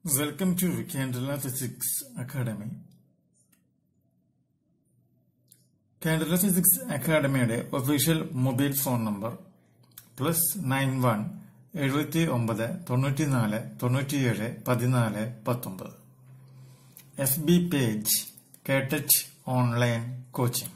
Welcome to Candela Physics Academy. Candela physics അക്കാഡമിയുടെ official mobile phone number plus nine one എഴുപത്തി ഒമ്പത് തൊണ്ണൂറ്റിനാല് തൊണ്ണൂറ്റിയേഴ് പതിനാല് പത്തൊമ്പത് എഫ് ബി പേജ് കേട്ടച്ച് online coaching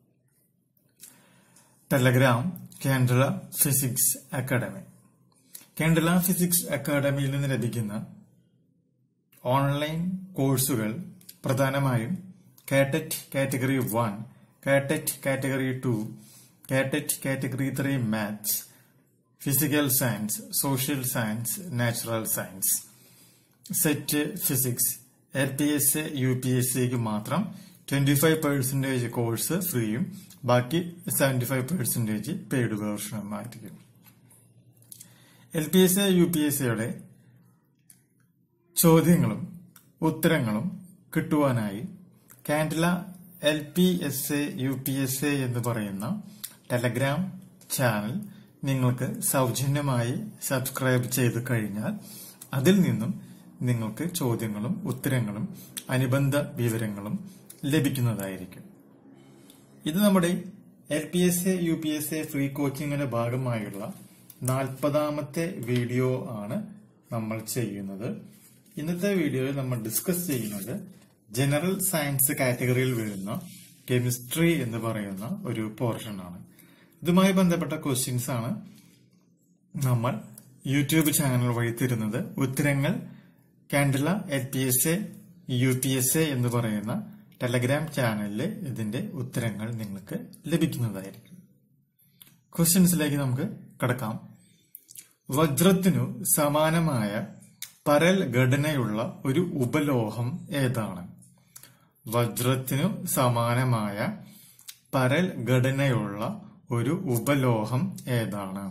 telegram Candela physics academy Candela physics അക്കാഡമിയിൽ നിന്ന് ലഭിക്കുന്ന ഓൺലൈൻ കോഴ്സുകൾ പ്രധാനമായും KTET category one KTET category two KTET category three maths physical science social science natural science SET physics L P S U P S സിക്ക് മാത്രം twenty five percentage course ഫ്രീയും ബാക്കി seventy five percentage paid വേർഷനുമായിരിക്കും L P S U P S സിയുടെ ചോദ്യങ്ങളും ഉത്തരങ്ങളും കിട്ടുവാനായി Candela L P S A U P S A എന്ന് പറയുന്ന ടെലഗ്രാം ചാനൽ നിങ്ങൾക്ക് സൗജന്യമായി സബ്സ്ക്രൈബ് ചെയ്ത് കഴിഞ്ഞാൽ അതിൽ നിന്നും നിങ്ങൾക്ക് ചോദ്യങ്ങളും ഉത്തരങ്ങളും അനുബന്ധ വിവരങ്ങളും ലഭിക്കുന്നതായിരിക്കും ഇത് നമ്മുടെ L P S A U P S A free കോച്ചിങ്ങിന്റെ ഭാഗമായുള്ള നാൽപ്പതാമത്തെ വീഡിയോ ആണ് നമ്മൾ ചെയ്യുന്നത് ഇന്നത്തെ വീഡിയോയിൽ നമ്മൾ ഡിസ്കസ് ചെയ്യുന്നത് ജനറൽ സയൻസ് കാറ്റഗറിയിൽ വരുന്ന കെമിസ്ട്രി എന്ന് പറയുന്ന ഒരു പോർഷൻ ആണ് ഇതുമായി ബന്ധപ്പെട്ട ക്വസ്റ്റ്യൻസ് ആണ് നമ്മൾ യൂട്യൂബ് ചാനൽ വഴി തരുന്നത് ഉത്തരങ്ങൾ Candela L P S A U P S A എന്ന് പറയുന്ന ടെലഗ്രാം ചാനലിൽ ഇതിന്റെ ഉത്തരങ്ങൾ നിങ്ങൾക്ക് ലഭിക്കുന്നതായിരിക്കും ക്വസ്റ്റ്യൻസിലേക്ക് നമുക്ക് കടക്കാം വജ്രത്തിനു സമാനമായ പരൽ ഘടനയുള്ള ഒരു ഉപലോഹം ഏതാണ് വജ്രത്തിനു സമാനമായ പരൽ ഘടനയുള്ള ഒരു ഉപലോഹം ഏതാണ്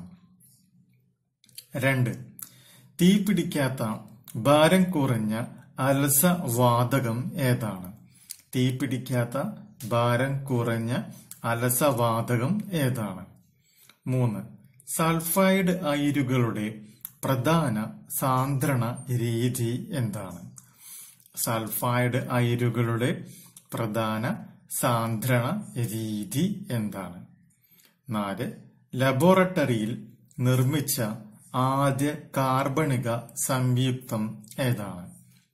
രണ്ട് തീ പിടിക്കാത്ത ഭാരം കുറഞ്ഞ അലസ വാതകം ഏതാണ് തീ പിടിക്കാത്ത ഭാരം കുറഞ്ഞ അലസവാതകം ഏതാണ് മൂന്ന് സൾഫൈഡ് അയിരുകളുടെ പ്രധാന സാന്ദ്രണ രീതി എന്താണ് സൾഫൈഡ് അയിരുകളുടെ പ്രധാന സാന്ദ്രണ രീതി എന്താണ് നാല് ലബോറട്ടറിയിൽ നിർമ്മിച്ച ആദ്യ കാർബണിക സംയുക്തം ഏതാണ്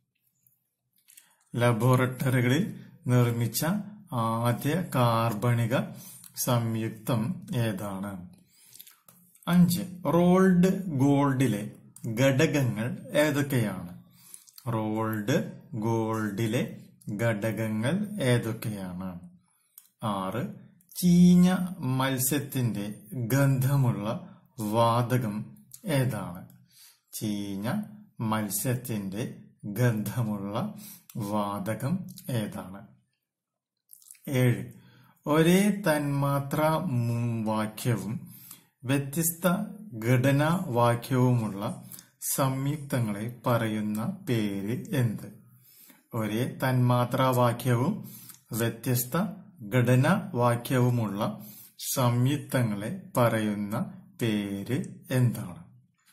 ലബോറട്ടറികളിൽ നിർമ്മിച്ച ആദ്യ കാർബണിക സംയുക്തം ഏതാണ് അഞ്ച് റോൾഡ് ഗോൾഡിലെ ഘടകങ്ങൾ ഏതൊക്കെയാണ് റോൾഡ് ഗോൾഡിലെ ഘടകങ്ങൾ ഏതൊക്കെയാണ് ആറ് ചീഞ്ഞ മത്സ്യത്തിന്റെ ഗന്ധമുള്ള വാതകം ഏതാണ് ചീഞ്ഞ മത്സ്യത്തിന്റെ ഗന്ധമുള്ള വാതകം ഏതാണ് ഏഴ് ഒരേ തന്മാത്ര വാക്യവും വ്യത്യസ്ത ഘടനാവാക്യവുമുള്ള സംയുക്തങ്ങളെ പറയുന്ന പേര് എന്ത് ഒരേ തന്മാത്രാവാക്യവും വ്യത്യസ്ത ഘടനാവാക്യവുമുള്ള സംയുക്തങ്ങളെ പറയുന്ന പേര് എന്താണ്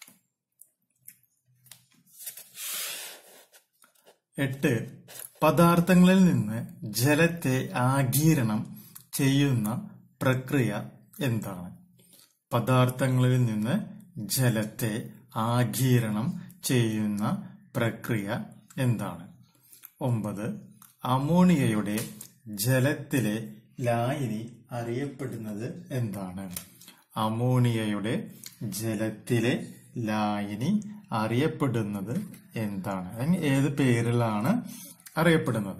എട്ട് പദാർത്ഥങ്ങളിൽ നിന്ന് ജലത്തെ ആഗീരണം ചെയ്യുന്ന പ്രക്രിയ എന്താണ് പദാർത്ഥങ്ങളിൽ നിന്ന് ജലത്തെ ആഗീരണം ചെയ്യുന്ന പ്രക്രിയ എന്താണ് ഒമ്പത് അമോണിയയുടെ ജലത്തിലെ ലായനി അറിയപ്പെടുന്നത് എന്താണ് അമോണിയയുടെ ജലത്തിലെ ലായനി അറിയപ്പെടുന്നത് എന്താണ് അതിന് ഏത് പേരിലാണ് അറിയപ്പെടുന്നത്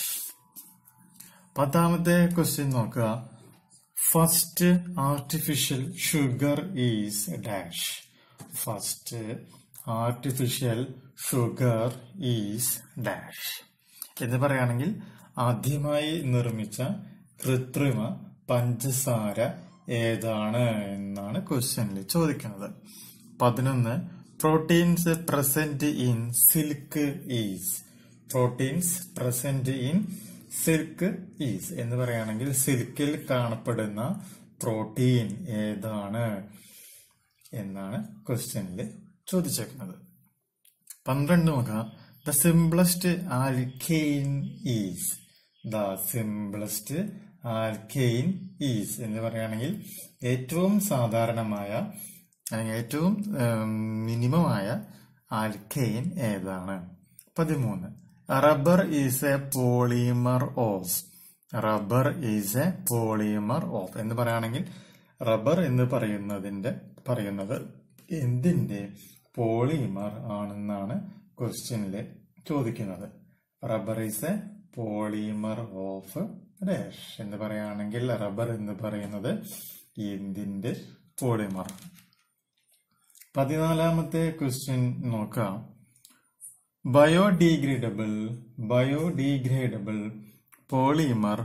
പത്താമത്തെ ക്വസ്റ്റ്യൻ നോക്കുക first artificial sugar is dash first artificial sugar is dash എന്ന് പറയുകയാണെങ്കിൽ ആദ്യമായി നിർമ്മിച്ച കൃത്രിമ പഞ്ചസാര ഏതാണ് എന്നാണ് ക്വസ്റ്റ്യനിൽ ചോദിക്കുന്നത് പതിനൊന്ന് proteins present in silk is proteins present in silk is എന്ന് പറയുകയാണെങ്കിൽ സിൽക്കിൽ കാണപ്പെടുന്ന പ്രോട്ടീൻ ഏതാണ് എന്നാണ് ക്വസ്റ്റ്യനിൽ ചോദിച്ചേക്കുന്നത് പന്ത്രണ്ട് നോക്കുക the simplest alkane is the simplest alkane is എന്ന് പറയുകയാണെങ്കിൽ ഏറ്റവും സാധാരണമായ അല്ലെങ്കിൽ ഏറ്റവും മിനിമമായ ആൽക്കെയിൻ ഏതാണ് പതിമൂന്ന് rubber is a polymer of rubber is a polymer of എന്ന് പറയുകയാണെങ്കിൽ റബ്ബർ എന്ന് പറയുന്നതിന്റെ പറയുന്നത് എന്തിന്റെ പോളിമർ ആണെന്നാണ് ക്വസ്റ്റ്യനിൽ ചോദിക്കുന്നത് rubber is a polymer of dash എന്ന് പറയുകയാണെങ്കിൽ റബ്ബർ എന്ന് പറയുന്നത് എന്തിന്റെ പോളിമർ പതിനാലാമത്തെ ക്വസ്റ്റ്യൻ നോക്കാം biodegradable biodegradable polymer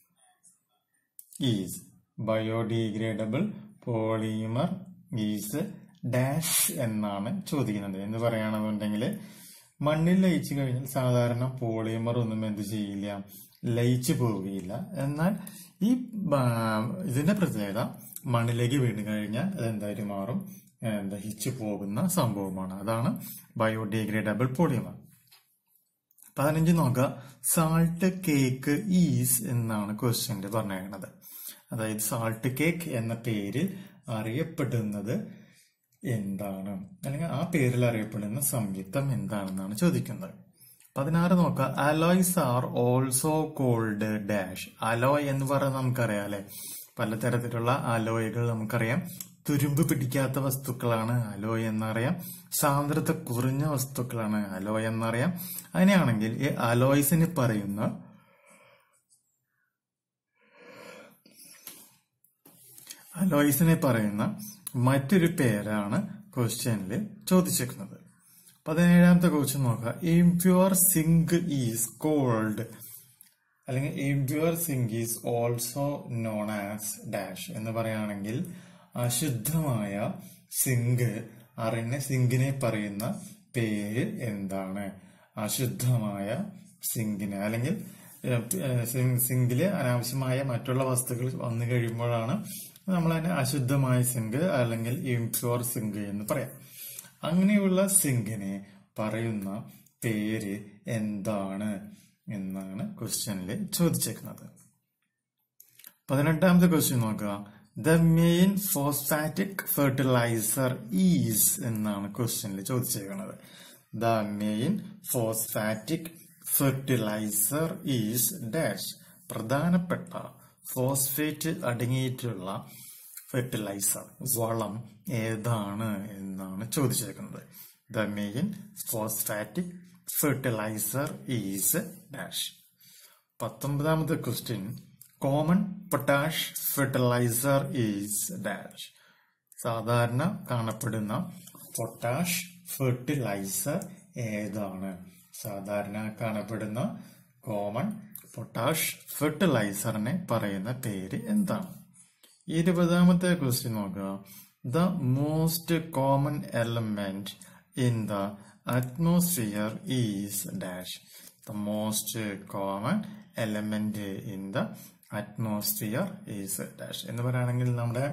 is biodegradable polymer is dash എന്നാണ് ചോദിക്കുന്നത് എന്ന് പറയുകയാണെന്നുണ്ടെങ്കിൽ മണ്ണിൽ ലയിച്ചു കഴിഞ്ഞാൽ സാധാരണ പോളിമർ ഒന്നും എന്ത് ചെയ്യില്ല ലയിച്ചു പോവുകയില്ല എന്നാൽ ഈ ഇതിന്റെ പ്രത്യേകത മണ്ണിലേക്ക് വീണ് കഴിഞ്ഞാൽ അത് എന്തായാലും മാറും ദഹിച്ചു പോകുന്ന സംഭവമാണ് അതാണ് ബയോഡിഗ്രേഡബിൾ പോളിമർ പതിനഞ്ച് നോക്കുക സാൾട്ട് കേക്ക് ഈസ് എന്നാണ് ക്വസ്റ്റ്യനിൽ പറഞ്ഞിരിക്കുന്നത് അതായത് സാൾട്ട് കേക്ക് എന്ന പേരിൽ അറിയപ്പെടുന്നത് എന്താണ് അല്ലെങ്കിൽ ആ പേരിൽ അറിയപ്പെടുന്ന സംയുക്തം എന്താണെന്നാണ് ചോദിക്കുന്നത് പതിനാറ് നോക്കുക alloys are also called dash alloy എന്ന് പറയുന്നത് നമുക്കറിയാം അല്ലെ പലതരത്തിലുള്ള അലോയകൾ നമുക്കറിയാം തുരുമ്പ് പിടിക്കാത്ത വസ്തുക്കളാണ് അലോയ് എന്നറിയാം സാന്ദ്രത കുറഞ്ഞ വസ്തുക്കളാണ് അലോയ് എന്നറിയാം അങ്ങനെയാണെങ്കിൽ ഈ അലോയ്സിന് പറയുന്ന അലോയ്സിനെ പറയുന്ന മറ്റൊരു പേരാണ് ക്വസ്റ്റ്യനിൽ ചോദിച്ചിരിക്കുന്നത് പതിനേഴാമത്തെ ക്വസ്റ്റ്യൻ നോക്കുക ഇംപ്യൂർ സിങ്ക് ഈസ് കോൾഡ് അല്ലെങ്കിൽ impure zinc is also known as dash എന്ന് പറയുകയാണെങ്കിൽ അശുദ്ധമായ സിങ്ക് അറിഞ്ഞ സിങ്കിനെ പറയുന്ന പേര് എന്താണ് അശുദ്ധമായ സിങ്കിന് അല്ലെങ്കിൽ സിങ്കില് അനാവശ്യമായ മറ്റുള്ള വസ്തുക്കൾ വന്നു കഴിയുമ്പോഴാണ് നമ്മൾ അതിനെ അശുദ്ധമായ സിങ്ക് അല്ലെങ്കിൽ ഇംപ്യൂർ സിങ്ക് എന്ന് പറയാം അങ്ങനെയുള്ള സിങ്കിനെ പറയുന്ന പേര് എന്താണ് എന്നാണ് ക്വസ്റ്റ്യനിൽ ചോദിച്ചേക്കുന്നത് പതിനെട്ടാമത്തെ ക്വസ്റ്റ്യൻ നോക്കുക the main phosphatic fertiliser is എന്നാണ് ക്വസ്റ്റ്യനിൽ ചോദിച്ചേക്കുന്നത് the main phosphatic fertiliser is dash പ്രധാനപ്പെട്ട ഫോസ്ഫേറ്റ് അടങ്ങിയിട്ടുള്ള ഫെർട്ടിലൈസർ വളം ഏതാണ് എന്നാണ് ചോദിച്ചേക്കുന്നത് the main phosphatic fertiliser is dash പത്തൊമ്പതാമത്തെ question common potash fertiliser is dash സാധാരണ കാണപ്പെടുന്ന പൊട്ടാഷ് ഫെർട്ടിലൈസർ ഏതാണ് സാധാരണ കാണപ്പെടുന്ന കോമൺ പൊട്ടാഷ് ഫെർട്ടിലൈസറിനെ പറയുന്ന പേര് എന്താണ് ഇരുപതാമത്തെ ക്വസ്റ്റ്യൻ നോക്കുക the most common element in the atmosphere is dash the most common element in the atmosphere is dash എന്ന് പറയുകയാണെങ്കിൽ നമ്മുടെ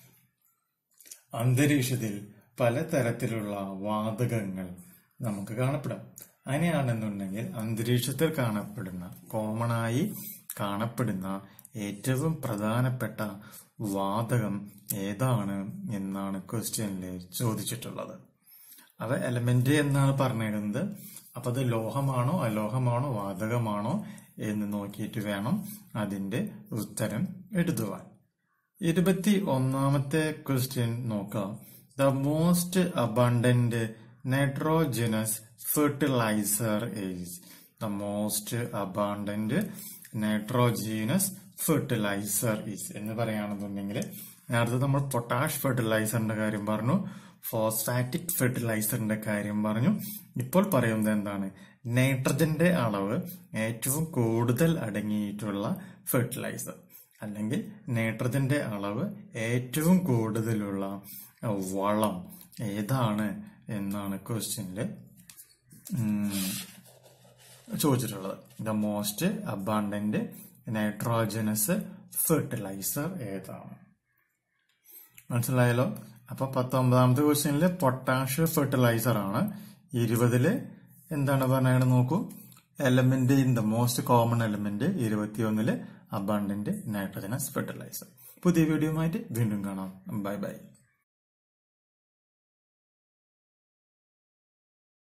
അന്തരീക്ഷത്തിൽ പലതരത്തിലുള്ള വാതകങ്ങൾ നമുക്ക് കാണപ്പെടാം അങ്ങനെയാണെന്നുണ്ടെങ്കിൽ അന്തരീക്ഷത്തിൽ കാണപ്പെടുന്ന കോമൺ ആയി കാണപ്പെടുന്ന ഏറ്റവും പ്രധാനപ്പെട്ട വാതകം ഏതാണ് എന്നാണ് ക്വസ്റ്റ്യനിൽ ചോദിച്ചിട്ടുള്ളത് അവ എലമെന്റ് എന്നാണ് പറഞ്ഞിരുന്നത് അപ്പൊ അത് ലോഹമാണോ അലോഹമാണോ വാതകമാണോ എന്ന് നോക്കിയിട്ട് വേണം അതിന്റെ ഉത്തരം എഴുതുവാൻ ഇരുപത്തി ഒന്നാമത്തെ ക്വസ്റ്റ്യൻ നോക്കാം the most abundant nitrogenous fertiliser is the most abundant nitrogenous fertiliser is എന്ന് പറയുകയാണെന്നുണ്ടെങ്കിൽ നേരത്തെ നമ്മൾ പൊട്ടാഷ് ഫെർട്ടിലൈസറിന്റെ കാര്യം പറഞ്ഞു ഫോസ്ഫാറ്റിക് ഫെർട്ടിലൈസറിന്റെ കാര്യം പറഞ്ഞു ഇപ്പോൾ പറയുന്നത് എന്താണ് നൈട്രജന്റെ അളവ് ഏറ്റവും കൂടുതൽ അടങ്ങിയിട്ടുള്ള ഫെർട്ടിലൈസർ അല്ലെങ്കിൽ നൈട്രജന്റെ അളവ് ഏറ്റവും കൂടുതലുള്ള വളം ഏതാണ് എന്നാണ് ക്വസ്റ്റ്യനില് ചോദിച്ചിട്ടുള്ളത് the most abundant nitrogenous fertiliser ഏതാണ് മനസ്സിലായല്ലോ അപ്പൊ പത്തൊമ്പതാമത്തെ ക്വസ്റ്റ്യനില് പൊട്ടാഷ് ഫെർട്ടിലൈസർ ആണ് ഇരുപതില് എന്താണ് പറഞ്ഞത് നോക്കൂ element in the most common element ഇരുപത്തിയൊന്നില് അബാണ്ടന്റ് നൈട്രജനസ് ഫെർട്ടിലൈസർ പുതിയ വീഡിയോയുമായിട്ട് വീണ്ടും കാണാം ബൈ ബൈ